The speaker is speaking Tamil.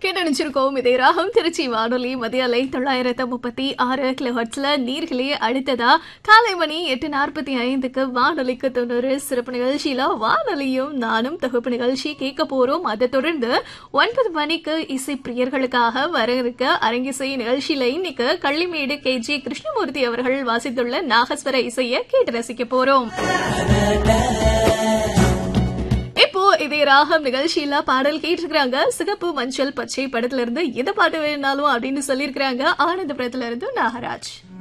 கேட்டணிச்சிருக்கோம் இதே ராகம் திருச்சி வானொலி மதிய அலை தொள்ளாயிரத்து முப்பத்தி ஆறு கிலோஹர்ட்ஸ்ல நீர்களே அடுத்ததா காலை மணி எட்டு நாற்பத்தி ஐந்துக்கு வானொலிக்கு தொண்ணூறு சிறப்பு நிகழ்ச்சியில வானொலியும் நானும் தொகுப்பு நிகழ்ச்சி கேட்க போறோம் அதை தொடர்ந்து ஒன்பது மணிக்கு இசை பிரியர்களுக்காக வர இருக்க அரங்கிசை நிகழ்ச்சியில இன்னைக்கு கள்ளிமேடு கே ஜி கிருஷ்ணமூர்த்தி அவர்கள் வாசித்துள்ள நாகஸ்வர இசையை கேட்டு ரசிக்க போறோம் இப்போ இதே ராகம் நிகழ்ச்சியில பாடல் கேட்டிருக்கிறாங்க சிகப்பு மஞ்சள் பச்சை படத்துல இருந்து எந்த பாட்டு வேணாலும் அப்படின்னு சொல்லியிருக்கிறாங்க ஆனந்தபுரத்துல இருந்து நாகராஜ்